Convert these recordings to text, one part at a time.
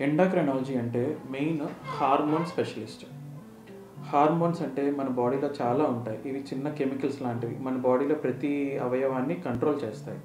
ఎండాక్రైనాలజీ అంటే main hormone specialist hormones అంటే మన బాడీలో చాలా ఉంటాయి ఇవి చిన్న కెమికల్స్ లాంటివి మన బాడీలో ప్రతి అవయవాన్ని కంట్రోల్ చేస్తాయి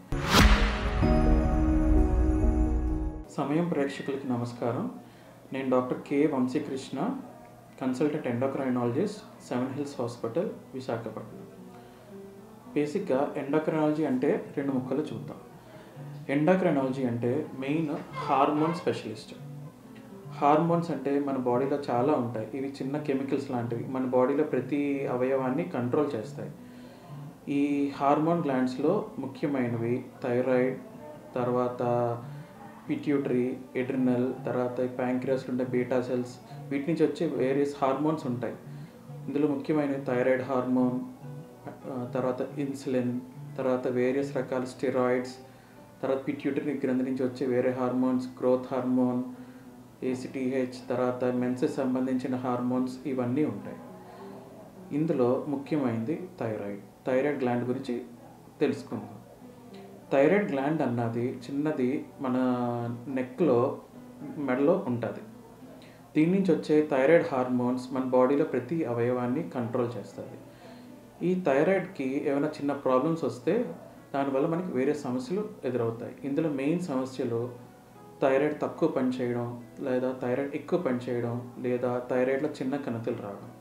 సమయం ప్రేక్షకులకి నమస్కారం నేను doctor K Vamsikrishna consultant endocrinologist seven hills hospital Visakhapatnam బేసిక్గా ఎండోక్రైనాలజీ అంటే రెండు ముక్కలు చూద్దాం ఎండోక్రైనాలజీ అంటే మెయిన్ హార్మోన్ స్పెషలిస్ట్ హార్మోన్స్ అంటే మన బాడీలో చాలా ఉంటాయి ఇవి చిన్న కెమికల్స్ లాంటివి మన బాడీలో ప్రతి అవయవాన్ని కంట్రోల్ చేస్తాయి ఈ హార్మోన్ గ్లాండ్స్లో ముఖ్యమైనవి థైరాయిడ్ తర్వాత పిట్యూటరీ ఎడ్రినల్ తర్వాత ప్యాంక్రియాస్లో ఉండే బీటా సెల్స్ వీటి నుంచి వచ్చే వేరియస్ హార్మోన్స్ ఉంటాయి ఇందులో ముఖ్యమైనవి థైరాయిడ్ హార్మోన్ ఆ, తర్వాత ఇన్సులిన్ తర్వాత వేరియస్ రకాల స్టెరాయిడ్స్ తర్వాత పిట్యూటరీ గ్రంథి నుంచి వచ్చే వేరే హార్మోన్స్ గ్రోత్ హార్మోన్ ఏసిటీహెచ్ తర్వాత మెన్సెస్ సంబంధించిన హార్మోన్స్ ఇవన్నీ ఉంటాయి ఇందులో ముఖ్యమైనది థైరాయిడ్ థైరాయిడ్ గ్లాండ్ గురించి తెలుసుకుందాం థైరాయిడ్ గ్లాండ్ అన్నది చిన్నది మన నెక్లో మెడలో ఉంటుంది దీని నుంచి వచ్చే థైరాయిడ్ హార్మోన్స్ మన బాడీలో ప్రతి అవయవాన్ని కంట్రోల్ చేస్తుంది ఈ థైరాయిడ్కి ఏమైనా చిన్న ప్రాబ్లమ్స్ వస్తే దానివల్ల మనకి వేరే సమస్యలు ఎదురవుతాయి ఇందులో మెయిన్ సమస్యలు థైరాయిడ్ తక్కువ పనిచేయడం లేదా థైరాయిడ్ ఎక్కువ పనిచేయడం లేదా థైరాయిడ్లో చిన్న కణతులు రావడం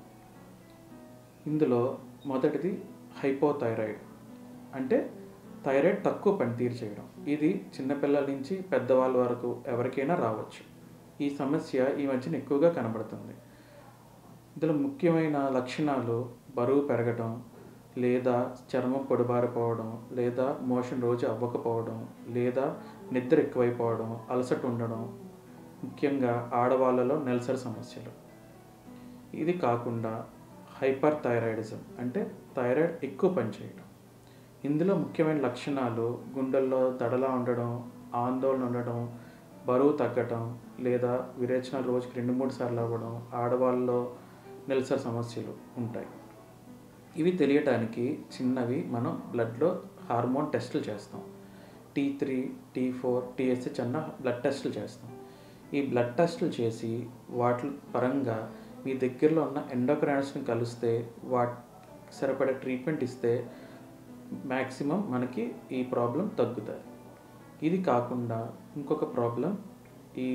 ఇందులో మొదటిది హైపోథైరాయిడ్ అంటే థైరాయిడ్ తక్కువ పనితీరు చేయడం ఇది చిన్నపిల్లల నుంచి పెద్దవాళ్ళ వరకు ఎవరికైనా రావచ్చు ఈ సమస్య ఈ మధ్యన ఎక్కువగా కనబడుతుంది ఇందులో ముఖ్యమైన లక్షణాలు బరువు పెరగడం లేదా చర్మం పొడిబారిపోవడం లేదా మోషన్ రోజు అవ్వకపోవడం లేదా నిద్ర ఎక్కువైపోవడం అలసట ఉండడం ముఖ్యంగా ఆడవాళ్ళలో నెలసరి సమస్యలు ఇది కాకుండా హైపర్ థైరాయిడిజం అంటే థైరాయిడ్ ఎక్కువ పనిచేయడం ఇందులో ముఖ్యమైన లక్షణాలు గుండెల్లో దడలా ఉండడం ఆందోళన ఉండడం బరువు తగ్గటం లేదా విరేచనాలు రోజుకి రెండు మూడు సార్లు అవ్వడం ఆడవాళ్ళలో నెలసరి సమస్యలు ఉంటాయి ఇవి తెలియటానికి చిన్నవి మనం బ్లడ్లో హార్మోన్ టెస్టులు చేస్తాం T three T four TSH అన్న బ్లడ్ టెస్టులు చేస్తాం ఈ బ్లడ్ టెస్టులు చేసి వాటి పరంగా మీ దగ్గరలో ఉన్న ఎండోక్రైనస్ని కలిస్తే వాటి సరిపడే ట్రీట్మెంట్ ఇస్తే మ్యాక్సిమం మనకి ఈ ప్రాబ్లం తగ్గుతుంది ఇది కాకుండా ఇంకొక ప్రాబ్లం ఈ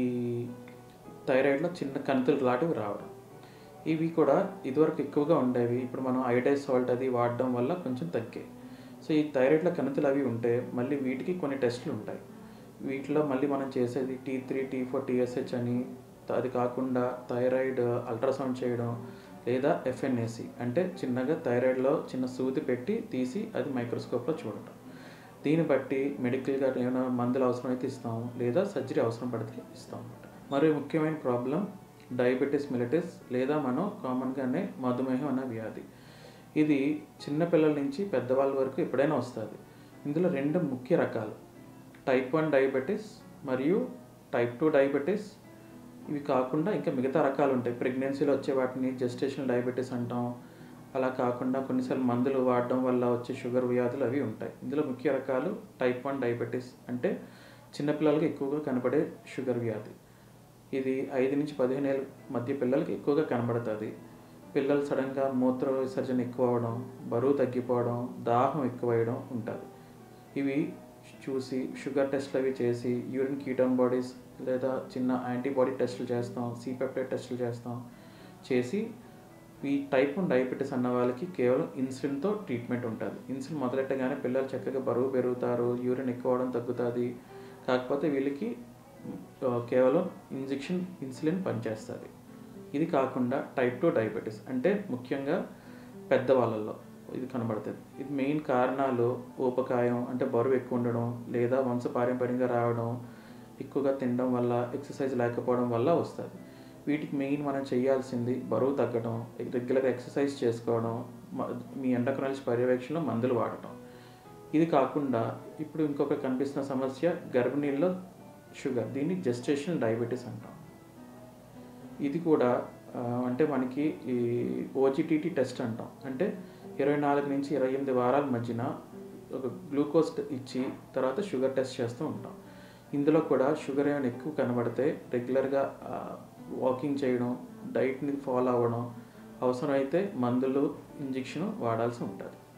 థైరాయిడ్లో చిన్న కణుతులు లాంటివి రావడం ఇవి కూడా ఇదివరకు ఎక్కువగా ఉండేవి ఇప్పుడు మనం ఐడైజ్ సాల్ట్ అది వాడడం వల్ల కొంచెం తగ్గాయి సో ఈ థైరాయిడ్లో కణితులు అవి ఉంటే మళ్ళీ వీటికి కొన్ని టెస్టులు ఉంటాయి వీటిలో మళ్ళీ మనం చేసేది T three T four TSH అని త- అది కాకుండా థైరాయిడ్ అల్ట్రాసౌండ్ చేయడం లేదా ఎఫ్ఎన్ఏసి అంటే చిన్నగా థైరాయిడ్లో చిన్న సూది పెట్టి తీసి అది మైక్రోస్కోప్లో చూడటం దీన్ని బట్టి మెడికల్గా ఏమైనా మందులు అవసరమైతే ఇస్తాం లేదా సర్జరీ అవసరం పడితే ఇస్తాం అన్నమాట మరో ముఖ్యమైన ప్రాబ్లం డయాబెటీస్ మిలిటిస్ లేదా మనం కామన్గానే మధుమేహం అన్న వ్యాధి ఇది చిన్నపిల్లల నుంచి పెద్దవాళ్ళ వరకు ఎప్పుడైనా వస్తుంది ఇందులో రెండు ముఖ్య రకాలు టైప్ వన్ డయాబెటీస్ మరియు టైప్ టూ డయాబెటీస్ ఇవి కాకుండా ఇంకా మిగతా రకాలు ఉంటాయి ప్రెగ్నెన్సీలో వచ్చే వాటిని జెస్టేషనల్ డయాబెటీస్ అంటాం అలా కాకుండా కొన్నిసార్లు మందులు వాడడం వల్ల వచ్చే షుగర్ వ్యాధులు అవి ఉంటాయి ఇందులో ముఖ్య రకాలు టైప్ వన్ డయాబెటీస్ అంటే చిన్నపిల్లలకి ఎక్కువగా కనబడే షుగర్ వ్యాధి ఇది ఐదు నుంచి పదిహేను ఏళ్ళ మధ్య పిల్లలకి ఎక్కువగా కనబడుతుంది పిల్లలు సడన్గా మూత్ర విసర్జన ఎక్కువ అవడం బరువు తగ్గిపోవడం దాహం ఎక్కువయడం ఉంటుంది ఇవి చూసి షుగర్ టెస్ట్లు అవి చేసి యూరిన్ కీటోన్ బాడీస్ లేదా చిన్న యాంటీబాడీ టెస్టులు చేస్తాం సిపెప్టైడ్ టెస్టులు చేస్తాం చేసి ఈ టైప్ వన్ డయాబెటీస్ అన్న వాళ్ళకి కేవలం ఇన్సులిన్తో ట్రీట్మెంట్ ఉంటుంది ఇన్సులిన్ మొదలెట్టగానే పిల్లలు చక్కగా బరువు పెరుగుతారు యూరిన్ ఎక్కువ అవడం తగ్గుతుంది కాకపోతే వీళ్ళకి ఆ, కేవలం ఇంజెక్షన్ ఇన్సులిన్ పనిచేస్తుంది ఇది కాకుండా టైప్ టూ డయాబెటీస్ అంటే ముఖ్యంగా పెద్దవాళ్ళల్లో ఇది కనబడుతుంది ఇది మెయిన్ కారణాలు ఊపకాయం అంటే బరువు ఎక్కువ ఉండడం లేదా వంశపారంపర్యంగా రావడం ఎక్కువగా తినడం వల్ల ఎక్సర్సైజ్ లేకపోవడం వల్ల వస్తుంది వీటికి మెయిన్ మనం చేయాల్సింది బరువు తగ్గడం రెగ్యులర్గా ఎక్సర్సైజ్ చేసుకోవడం మ- మీ ఎండక్రాలజీ పర్యవేక్షణలో మందులు వాడటం ఇది కాకుండా ఇప్పుడు ఇంకొక కనిపిస్తున్న సమస్య గర్భిణీల్లో షుగర్ దీన్ని జెస్టేషన్ డయాబెటీస్ అంటాం ఇది కూడా ఆ, అంటే మనకి ఈ ఓజిటిటి టెస్ట్ అంటాం అంటే ఇరవై నాలుగు నుంచి ఇరవై ఎనిమిది వారాల మధ్యన ఒక గ్లూకోజ్ ఇచ్చి తర్వాత షుగర్ టెస్ట్ చేస్తూ ఉంటాం ఇందులో కూడా షుగర్ ఏమైనా ఎక్కువ కనబడితే రెగ్యులర్గా వాకింగ్ చేయడం డైట్ని ఫాలో అవ్వడం అవసరమైతే మందులు ఇంజెక్షన్ వాడాల్సి ఉంటుంది